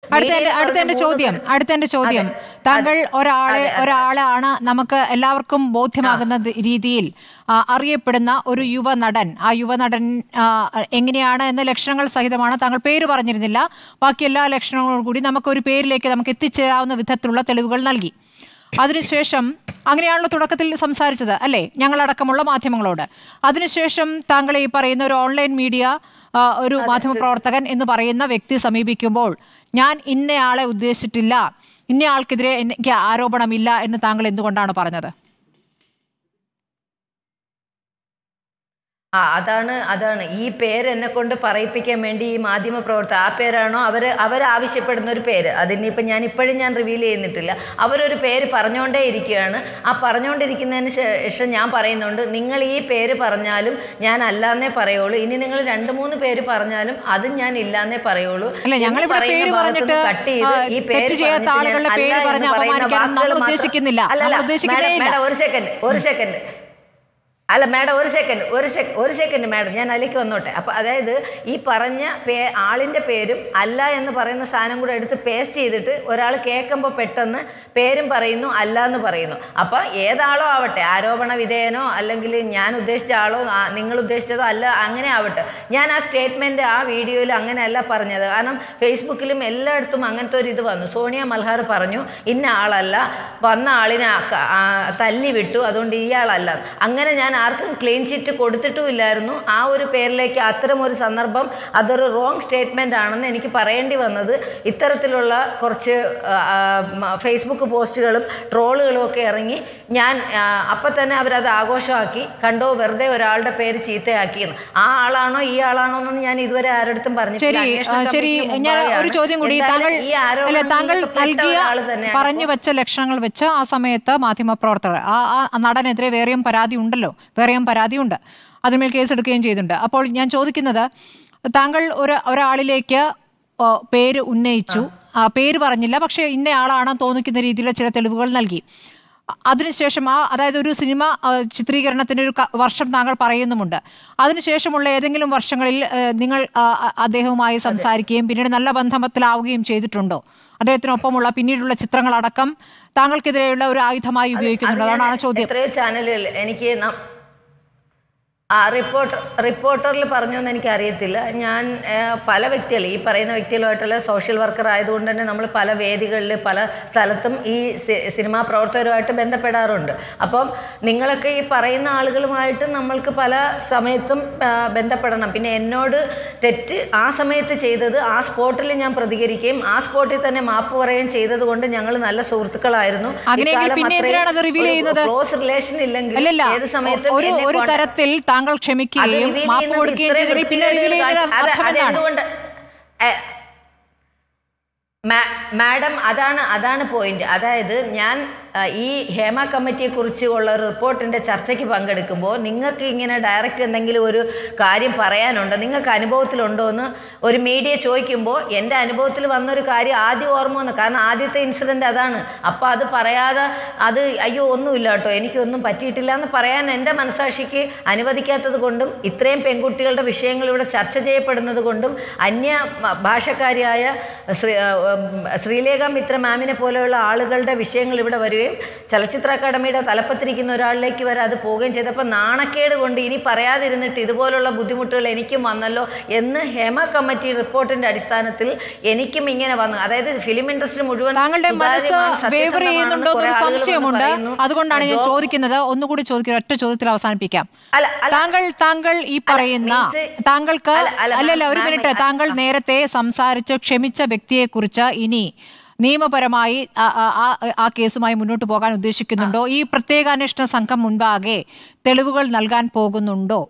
അടുത്ത എന്റെ- മീഡിയയിൽ അടുത്ത പറഞ്ഞ എന്റെ മൂന്ന് ചോദ്യം പേർ- അടുത്ത എന്റെ ചോദ്യം അതെ. താങ്കൾ ഒരാളെ അതെ, അതെ. ഒരാളാണ് നമുക്ക് എല്ലാവർക്കും ബോധ്യമാകുന്ന ദ- രീതിയിൽ ആ, അറിയപ്പെടുന്ന ഒരു യുവ നടൻ ആ യുവ നടൻ ആ, എങ്ങനെയാണ് എന്ന ലക്ഷണങ്ങൾ സഹിതമാണ് താങ്കൾ പേര് പറഞ്ഞിരുന്നില്ല ബാക്കി എല്ലാ ലക്ഷണങ്ങളോടും കൂടി നമുക്ക് ഒരു പേരിലേക്ക് നമുക്ക് എത്തിച്ചേരാവുന്ന വിധത്തിലുള്ള തെളിവുകൾ നൽകി അതിനുശേഷം അങ്ങനെയാണല്ലോ തുടക്കത്തിൽ സംസാരിച്ചത് അല്ലേ ഞങ്ങളടക്കമുള്ള മാധ്യമങ്ങളോട് അതിനുശേഷം താങ്കൾ ഈ പറയുന്ന ഒരു ഓൺലൈൻ മീഡിയ ആ, ഒരു മാധ്യമപ്രവർത്തകൻ എന്ന് പറയുന്ന വ്യക്തി സമീപിക്കുമ്പോൾ ഞാൻ ഇന്നയാളെ ഉദ്ദേശിച്ചിട്ടില്ല ഇന്നയാൾക്കെതിരെ എനിക്ക് ആരോപണമില്ല എന്ന് താങ്കൾ എന്തുകൊണ്ടാണ് പറഞ്ഞത് ആ അതാണ് അതാണ് ഈ പേര് എന്നെ കൊണ്ട് പറയിപ്പിക്കാൻ വേണ്ടി ഈ മാധ്യമ പ്രവർത്തകർ ആ പേരാണോ അവർ അവർ ആവശ്യപ്പെടുന്ന ഒരു പേര് അതിനിപ്പോൾ ഞാൻ ഇപ്പോഴും ഞാൻ റിവീൽ ചെയ്യുന്നിട്ടില്ല അവരൊരു പേര് പറഞ്ഞുകൊണ്ടേ ഇരിക്കുകയാണ് ആ പറഞ്ഞുകൊണ്ടിരിക്കുന്നതിന് ശേഷം ഞാൻ പറയുന്നുണ്ട് നിങ്ങൾ ഈ പേര് പറഞ്ഞാലും ഞാൻ അല്ലാന്നേ പറയുള്ളൂ ഇനി നിങ്ങൾ രണ്ട് മൂന്ന് പേര് പറഞ്ഞാലും അതും ഞാൻ ഇല്ലാന്നേ പറയുള്ളൂ അല്ല, ഞങ്ങൾ എന്ന് ഇവിടെ പറയുന്ന പേര് ഭാഗത്തുനിന്ന് പറഞ്ഞിട്ട്, കട്ട് ചെയ്ത് ആ, ഈ തെറ്റ് പേര് ചെയ്യാത്ത പറഞ്ഞിട്ട് ഞാൻ ആളുകളുടെ പേര് അല്ല എന്ന് പറഞ്ഞ് പറയുന്ന അപമാനിക്കാനൊന്നും നമ്മൾ വാക്കുകൾ മാത്രം- ഉദ്ദേശിക്കുന്നില്ല. അല്ലല്ല, നമ്മൾ ഉദ്ദേശിക്കുന്നേ മാഡം, ഇല്ല. മാഡം, ഒരു സെക്കൻഡ് ഒരു സെക്കൻഡ് അല്ല മാഡം ഒരു സെക്കൻഡ് ഒരു സെക് ഒരു സെക്കൻഡ് മാഡം ഞാൻ അതിലേക്ക് വന്നോട്ടെ അപ്പോൾ അതായത് ഈ പറഞ്ഞ പേ ആളിൻ്റെ പേരും അല്ല എന്ന് പറയുന്ന സാധനം കൂടെ എടുത്ത് പേസ്റ്റ് ചെയ്തിട്ട് ഒരാൾ കേൾക്കുമ്പോൾ പെട്ടെന്ന് പേരും പറയുന്നു അല്ല എന്ന് പറയുന്നു അപ്പോൾ ഏതാളോ ആവട്ടെ ആരോപണ വിധേയനോ അല്ലെങ്കിൽ ഞാൻ ഉദ്ദേശിച്ച ആളോ ആ, നിങ്ങൾ ഉദ്ദേശിച്ചതോ അല്ല അങ്ങനെ ആവട്ടെ ഞാൻ ആ സ്റ്റേറ്റ്മെൻറ്റ് ആ വീഡിയോയിൽ അങ്ങനെയല്ല പറഞ്ഞത് കാരണം ഫേസ്ബുക്കിലും എല്ലായിടത്തും അങ്ങനത്തെ ഒരു ഇത് വന്നു സോണിയ മൽഹാർ പറഞ്ഞു ഇന്ന ആളല്ല വന്ന ആളിനെ ആ ക- ആ തല്ലി വിട്ടു അതുകൊണ്ട് ഇയാളല്ല അങ്ങനെ ഞാൻ ആർക്കും ക്ലീൻ ചിറ്റ് കൊടുത്തിട്ടും ഇല്ലായിരുന്നു ആ ഒരു പേരിലേക്ക് അത്തരം ഒരു സന്ദർഭം അതൊരു റോങ് സ്റ്റേറ്റ്മെൻ്റ് ആണെന്ന് എനിക്ക് പറയേണ്ടി വന്നത് ഇത്തരത്തിലുള്ള കുറച്ച് ആ, ആ, മ- ഫേസ്ബുക്ക് പോസ്റ്റുകളും ട്രോളുകളും ഒക്കെ ഇറങ്ങി ഞാൻ ആ, അപ്പം തന്നെ അവരത് ആഘോഷമാക്കി കണ്ടോ വെറുതെ ഒരാളുടെ പേര് ചീത്തയാക്കിയെന്ന് ആ ആളാണോ ഈ ആളാണോ എന്നൊന്നും ഞാൻ ഇതുവരെ ആരോടത്തും പറഞ്ഞിട്ടില്ല ശരി അന്വേഷണ ആ, ശരി കമ്മീഷന് ഞാൻ ഒരു മുമ്പാകെയാണ്. ചോദ്യം കൂടി എന്തായാലും താങ്കൾ ഈ ആരോപണം അല്ലെ താങ്കൾ നിങ്ങൾക്ക് പെട്ട നൽകിയ ഒരാൾ തന്നെയാണ് പറഞ്ഞു വെച്ച ലക്ഷണങ്ങൾ വെച്ച് ആ സമയത്ത് മാധ്യമപ്രവർത്തകർ ആ ആ നടനെതിരെ വേറെയും പരാതി ഉണ്ടല്ലോ വേറെയും പരാതിയുണ്ട് അതിന്മേൽ കേസെടുക്കുകയും ചെയ്തിട്ടുണ്ട് അപ്പോൾ ഞാൻ ചോദിക്കുന്നത് താങ്കൾ ഒരു ഒരാളിലേക്ക് ആ, പേര് ഉന്നയിച്ചു ആ പേര് പറഞ്ഞില്ല പക്ഷേ ഇന്ന ആളാണെന്ന് തോന്നിക്കുന്ന രീതിയിലുള്ള ചില തെളിവുകൾ നൽകി അ- അതിനുശേഷം ആ അതായത് ഒരു സിനിമ ആ, ചിത്രീകരണത്തിന്റെ ഒരു ക- വർഷം താങ്കൾ പറയുന്നുമുണ്ട് അതിനുശേഷമുള്ള ഏതെങ്കിലും വർഷങ്ങളിൽ ആ, നിങ്ങൾ ആ, അ- അദ്ദേഹവുമായി സംസാരിക്കുകയും പിന്നീട് നല്ല ബന്ധത്തിലാവുകയും ചെയ്തിട്ടുണ്ടോ അദ്ദേഹത്തിനൊപ്പമുള്ള പിന്നീടുള്ള ചിത്രങ്ങളടക്കം താങ്കൾക്കെതിരെയുള്ള ഒരു ആയുധമായി ഉപയോഗിക്കുന്നുണ്ട് അത് ഞാൻ അതാണ് ചോദ്യം എത്രയോ ചാനലുകൾ എനിക്ക് ന- ആ റിപ്പോർട്ടർ റിപ്പോർട്ടറിൽ പറഞ്ഞു എന്ന് എനിക്ക് അറിയത്തില്ല ഞാൻ ഏഹ്, പല വ്യക്തികൾ ഈ പറയുന്ന വ്യക്തികളുമായിട്ടുള്ള സോഷ്യൽ വർക്കർ ആയതുകൊണ്ട് തന്നെ നമ്മൾ പല വേദികളിൽ പല സ്ഥലത്തും ഈ സി- സിനിമാ പ്രവർത്തകരുമായിട്ട് ബന്ധപ്പെടാറുണ്ട് അപ്പം നിങ്ങളൊക്കെ ഈ പറയുന്ന ആളുകളുമായിട്ട് നമ്മൾക്ക് പല സമയത്തും ആ, ബന്ധപ്പെടണം പിന്നെ എന്നോട് തെറ്റ് ആ സമയത്ത് ചെയ്തത് ആ സ്പോട്ടിൽ ഞാൻ പ്രതികരിക്കുകയും ആ സ്പോട്ടിൽ തന്നെ മാപ്പ് പറയുകയും ചെയ്തത് കൊണ്ട് ഞങ്ങൾ നല്ല സുഹൃത്തുക്കളായിരുന്നു അങ്ങനെയെങ്കിൽ ഇക്കാലം പിന്നെ അത്രയും എന്തിനാണ് അത് റിവീൽ ഒരു ചെയ്യുന്നത് ക്ലോസ് റിലേഷൻ ഇല്ലെങ്കിൽ അല്ലല്ല ഏത് സമയത്തും ഒരു എന്നെ ഒരു contact- തരത്തിൽ താങ്കൾ അത് ക്ഷമിക്കുകയും reveal മാപ്പ് ചെയ്യുന്നത് കൊടുക്കുകയും ഇത്രയും ചെയ്തെങ്കിൽ പിന്നെ റിവീൽ വൃത്തികേട് ചെയ്യുന്നതിന് അത് അർത്ഥം എന്താണ് അതെന്തുകൊണ്ട് ഏ, മാ- മാഡം അതാണ് അതാണ് പോയിന്റ് അതായത് ഞാൻ ആ, ഈ ഹേമ കമ്മിറ്റിയെ കുറിച്ച് ഉള്ള ഒരു റിപ്പോർട്ടിന്റെ ചർച്ചയ്ക്ക് പങ്കെടുക്കുമ്പോൾ നിങ്ങൾക്ക് ഇങ്ങനെ ഡയറക്റ്റ് എന്തെങ്കിലും ഒരു കാര്യം പറയാനുണ്ടോ നിങ്ങൾക്ക് അനുഭവത്തിലുണ്ടോ എന്ന് ഒരു മീഡിയ ചോദിക്കുമ്പോൾ എൻ്റെ അനുഭവത്തിൽ വന്നൊരു കാര്യം ആദ്യം ഓർമ്മ വന്നു കാരണം ആദ്യത്തെ ഇൻസിഡൻ്റ് അതാണ് അപ്പോൾ അത് പറയാതെ അത് അയ്യോ ഒന്നുമില്ല കേട്ടോ എനിക്കൊന്നും പറ്റിയിട്ടില്ല എന്ന് പറയാൻ എൻ്റെ മനസാക്ഷിക്ക് അനുവദിക്കാത്തത് കൊണ്ടും ഇത്രയും പെൺകുട്ടികളുടെ വിഷയങ്ങൾ ഇവിടെ ചർച്ച ചെയ്യപ്പെടുന്നത് കൊണ്ടും അന്യ മ- ഭാഷക്കാരിയായ ശ്രീ ആ, ഉം, ശ്രീലേഖ മിത്ര മാമിനെ പോലെയുള്ള ആളുകളുടെ വിഷയങ്ങൾ ഇവിടെ വരികയും ചലച്ചിത്ര അക്കാദമിയുടെ തലപ്പത്തിരിക്കുന്ന ഒരാളിലേക്ക് വരെ അത് പോവുകയും ചെയ്തപ്പോൾ നാണക്കേട് കൊണ്ട് ഇനി പറയാതിരുന്നിട്ട് ഇതുപോലുള്ള ബുദ്ധിമുട്ടുകൾ എനിക്കും വന്നല്ലോ എന്ന് ഹേമ കമ്മിറ്റി റിപ്പോർട്ടിന്റെ അടിസ്ഥാനത്തിൽ എനിക്കും ഇങ്ങനെ വന്നു അതായത് ഫിലിം ഇൻഡസ്ട്രി മുഴുവൻ താങ്കളുടെ മനസ്സ് സുതാര്യമാണ്, വേവർ സത്യസന്ധമാണെന്ന് ചെയ്യുന്നുണ്ടോ കുറേ എന്നൊരു ആളുകൾ വന്ന് സംശയമുണ്ട് പറയുന്നു. അതുകൊണ്ടാണ് ഞാൻ ജോ- ചോദിക്കുന്നത് ഒന്നുകൂടി ചോദിക്കുക ഒറ്റ ചോദ്യത്തിൽ അവസാനിപ്പിക്കാം അല്ല, അല്ല. താങ്കൾ താങ്കൾ ഈ പറയുന്ന means- താങ്കൾക്ക് അല്ല, അല്ല, അല്ലല്ല ma'am, ഒരു ma'am, മിനിറ്റ് ആ, താങ്കൾ നേരത്തെ സംസാരിച്ച് ക്ഷമിച്ച വ്യക്തിയെക്കുറിച്ച് ഇനി നിയമപരമായി ആ- ആ- ആ- ആ കേസുമായി മുന്നോട്ട് പോകാൻ ഉദ്ദേശിക്കുന്നുണ്ടോ ഈ പ്രത്യേക അന്വേഷണ സംഘം മുൻപാകെ തെളിവുകൾ നൽകാൻ പോകുന്നുണ്ടോ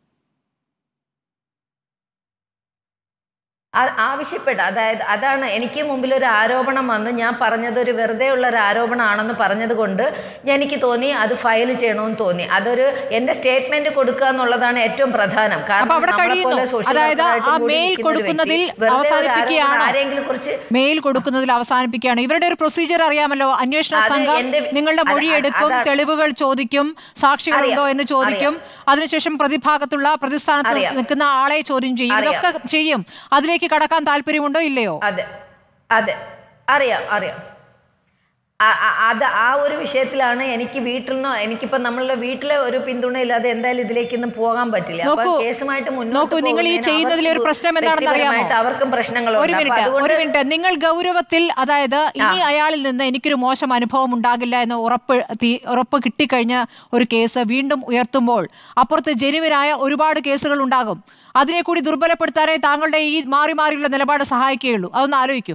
ആ- ആവശ്യപ്പെട്ട അതായത് അതാണ് എനിക്ക് മുമ്പിൽ ഒരു ആരോപണം വന്നു ഞാൻ പറഞ്ഞത് ഒരു വെറുതെ ഉള്ള ഒരു ആരോപണമാണെന്ന് പറഞ്ഞത് കൊണ്ട് എനിക്ക് തോന്നി അത് ഫയൽ ചെയ്യണമെന്ന് തോന്നി അതൊരു എൻ്റെ സ്റ്റേറ്റ്മെന്റ് കൊടുക്കുക എന്നുള്ളതാണ് ഏറ്റവും പ്രധാനം അപ്പൊ അവിടെ നമ്മളെ കഴിയുന്നു പോലെ social അതായത് worker ആയിട്ട് ആ കൂടി മെയിൽ നിൽക്കുന്ന ഒരു കൊടുക്കുന്നതിൽ വ്യക്തി വെറുതെ ഒരു അവസാനിപ്പിക്കുകയാണ് ആരോപണം ആരെങ്കിലും കുറിച്ച് മെയിൽ കൊടുക്കുന്നതിൽ അവസാനിപ്പിക്കുകയാണ് ഇവരുടെ ഒരു പ്രൊസീജിയർ അറിയാമല്ലോ അന്വേഷണ അത് സംഘം എന്റെ- നിങ്ങളുടെ അത് മൊഴി അത് എടുക്കും അതാണ്. തെളിവുകൾ ചോദിക്കും സാക്ഷികളുണ്ടോ അറിയാം, എന്ന് ചോദിക്കും അതിനുശേഷം പ്രതിഭാഗത്തുള്ള പ്രതിസ്ഥാനത്ത് അറിയാം. നിൽക്കുന്ന ആളെ ചോദ്യം ചെയ്യും അറിയാം. ഇതൊക്കെ ചെയ്യും അതിലേക്ക് കടക്കാൻ താല്പര്യമുണ്ടോ ഇല്ലയോ അതെ അതെ അറിയാം അറിയാം ആ- ആ- അത് ആ ഒരു വിഷയത്തിലാണ് എനിക്ക് വീട്ടിൽ നിന്ന് എനിക്കിപ്പോൾ നമ്മളുടെ വീട്ടിലെ ഒരു പിന്തുണയില്ലാതെ എന്തായാലും ഇതിലേക്കൊന്നും പോകാൻ പറ്റില്ല അപ്പൊ നോക്കൂ, കേസുമായിട്ട് മുന്നോട്ട് നോക്കൂ, നിങ്ങൾ ഈ പോകുന്നതിന് ചെയ്യുന്നതിലെ ഒരു അവർക്ക് പ്രശ്നം എന്താണെന്ന് അറിയാമോ? വ്യക്തിപരമായിട്ട് അവർക്കും ഒരു പ്രശ്നങ്ങളുണ്ട് അപ്പൊ മിനിറ്റ് അതുകൊണ്ട് ഒരു മിനിറ്റ് നിങ്ങൾ ഗൗരവത്തിൽ അതായത് ഇനി അയാളിൽ നിന്ന് എനിക്കൊരു മോശം അനുഭവം ഉണ്ടാകില്ല എന്ന് ഉറപ്പ് തീ- ഉറപ്പ് കിട്ടിക്കഴിഞ്ഞ ഒരു കേസ് വീണ്ടും ഉയർത്തുമ്പോൾ അപ്പുറത്ത് ജനുവിനായ ഒരുപാട് കേസുകൾ ഉണ്ടാകും അതിനെ കൂടി ദുർബലപ്പെടുത്താനേ താങ്കളുടെ ഈ മാറി മാറിയുള്ള നിലപാട് സഹായിക്കുകയുള്ളൂ അതൊന്ന് ആലോചിക്കൂ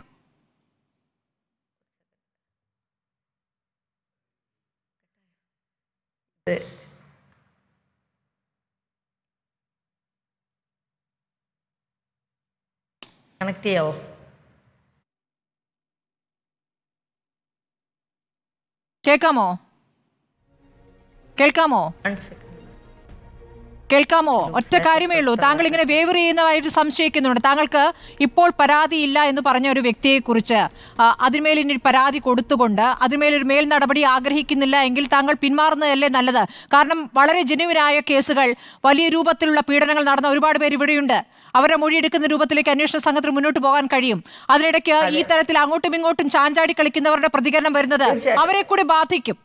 കണക്ട് ചെയ്യാവോ കേൾക്കാമോ കേൾക്കാമോ One second. കേൾക്കാമോ ഒറ്റ കാര്യമേ ഉള്ളൂ താങ്കൾ ഇങ്ങനെ വേവർ ചെയ്യുന്നതായിട്ട് സംശയിക്കുന്നുണ്ട് താങ്കൾക്ക് ഇപ്പോൾ പരാതിയില്ല എന്ന് പറഞ്ഞ ഒരു വ്യക്തിയെക്കുറിച്ച് ആ, അതിന്മേൽ ഇനി പരാതി കൊടുത്തുകൊണ്ട് അതിന്മേലൊരു മേൽ നടപടി ആഗ്രഹിക്കുന്നില്ല എങ്കിൽ താങ്കൾ പിന്മാറുന്നതല്ലേ നല്ലത് കാരണം വളരെ ജനുവിനായ കേസുകൾ വലിയ രൂപത്തിലുള്ള പീഡനങ്ങൾ നടന്ന ഒരുപാട് പേര് ഇവിടെയുണ്ട് അവരുടെ മൊഴിയെടുക്കുന്ന രൂപത്തിലേക്ക് അന്വേഷണ സംഘത്തിന് മുന്നോട്ട് പോകാൻ കഴിയും അതിനിടയ്ക്ക് ഈ തരത്തിൽ അങ്ങോട്ടും ഇങ്ങോട്ടും ചാഞ്ചാടി കളിക്കുന്നവരുടെ പ്രതികരണം വരുന്നത് തീർച്ചയായിട്ടും. അവരെ കൂടി ബാധിക്കും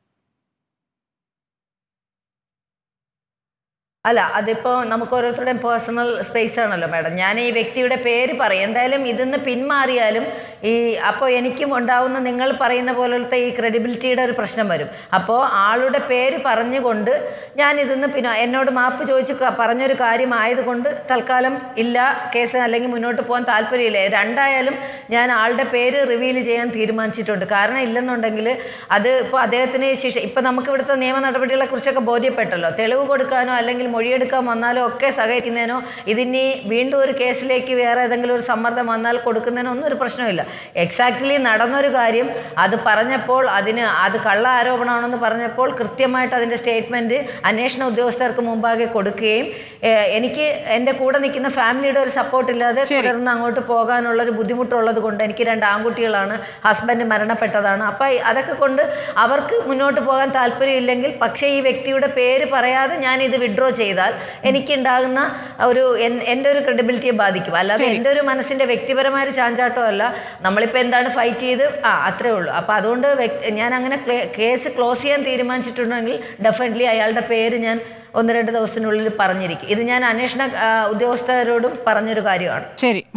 അല്ല അതിപ്പോ നമുക്ക് ഓരോരുത്തരുടെയും പേഴ്സണൽ സ്പേസ് ആണല്ലോ മാഡം ഞാൻ ഈ വ്യക്തിയുടെ പേര് പറയും എന്തായാലും ഇതിന്ന് പിന്മാറിയാലും ഈ അപ്പോൾ എനിക്കും ഉണ്ടാവുന്ന നിങ്ങൾ പറയുന്ന പോലത്തെ ഈ ക്രെഡിബിലിറ്റിയുടെ ഒരു പ്രശ്നം വരും അപ്പോൾ ആളുടെ പേര് പറഞ്ഞുകൊണ്ട് ഞാൻ ഇതിന്ന് പിന്നെ എന്നോട് മാപ്പ് ചോദിച്ച് ക- പറഞ്ഞൊരു കാര്യമായതുകൊണ്ട് തൽക്കാലം ഇല്ല കേസ് അല്ലെങ്കിൽ മുന്നോട്ട് പോകാൻ താല്പര്യമില്ല രണ്ടായാലും ഞാൻ ആളുടെ പേര് റിവീൽ ചെയ്യാൻ തീരുമാനിച്ചിട്ടുണ്ട് കാരണം ഇല്ലെന്നുണ്ടെങ്കിൽ അത് ഇപ്പോൾ അദ്ദേഹത്തിന് ശിക്ഷ ഇപ്പം നമുക്ക് ഇവിടുത്തെ നിയമ നടപടികളെ കുറിച്ചൊക്കെ ബോധ്യപ്പെട്ടല്ലോ തെളിവ് കൊടുക്കാനോ അല്ലെങ്കിൽ മൊഴിയെടുക്കാൻ വന്നാലോ ഒക്കെ സഹകരിക്കുന്നതിനോ ഇതിനി വീണ്ടും ഒരു കേസിലേക്ക് വേറെ ഏതെങ്കിലും ഒരു സമ്മർദ്ദം വന്നാൽ കൊടുക്കുന്നതിനോ ഒന്നും ഒരു പ്രശ്നമില്ല എക്സാക്ട്ലി നടന്നൊരു കാര്യം അത് പറഞ്ഞപ്പോൾ അതിന് അത് കള്ള ആരോപണമാണെന്ന് പറഞ്ഞപ്പോൾ കൃത്യമായിട്ട് അതിൻ്റെ സ്റ്റേറ്റ്മെൻറ്റ് അന്വേഷണ ഉദ്യോഗസ്ഥർക്ക് മുമ്പാകെ കൊടുക്കുകയും ഏഹ്, എനിക്ക് എൻ്റെ കൂടെ നിൽക്കുന്ന ഫാമിലിയുടെ ഒരു സപ്പോർട്ട് ഇല്ലാതെ തുടർന്ന് അങ്ങോട്ട് പോകാനുള്ള ഒരു ബുദ്ധിമുട്ടുള്ളത് കൊണ്ട് എനിക്ക് രണ്ട് ആൺകുട്ടികളാണ് ഹസ്ബൻഡ് മരണപ്പെട്ടതാണ് അപ്പം അതൊക്കെ കൊണ്ട് അവർക്ക് മുന്നോട്ട് പോകാൻ താല്പര്യമില്ലെങ്കിൽ പക്ഷേ ഈ വ്യക്തിയുടെ പേര് പറയാതെ ഞാൻ ഇത് വിഡ്രോ ചെയ്താൽ എനിക്കുണ്ടാകുന്ന ഒരു എൻ- എൻ്റെ ഒരു ക്രെഡിബിലിറ്റിയെ ബാധിക്കും അല്ലാതെ എൻ്റെ ഒരു മനസ്സിൻ്റെ വ്യക്തിപരമായ ഒരു ചാഞ്ചാട്ടമല്ല നമ്മളിപ്പോൾ എന്താണ് ഫൈറ്റ് ചെയ്ത് ആ അത്രേ ഉള്ളൂ അപ്പോൾ അതുകൊണ്ട് വ്യക്തി- ഞാൻ അങ്ങനെ ക്ലേ- കേസ് ക്ലോസ് ചെയ്യാൻ തീരുമാനിച്ചിട്ടുണ്ടെങ്കിൽ ഡെഫിനറ്റ്ലി അയാളുടെ പേര് ഞാൻ ഒന്ന് രണ്ട് ദിവസത്തിനുള്ളിൽ പറഞ്ഞിരിക്കും ഇത് ഞാൻ അന്വേഷണ ആ, ഉദ്യോഗസ്ഥരോടും പറഞ്ഞൊരു കാര്യമാണ് ശരി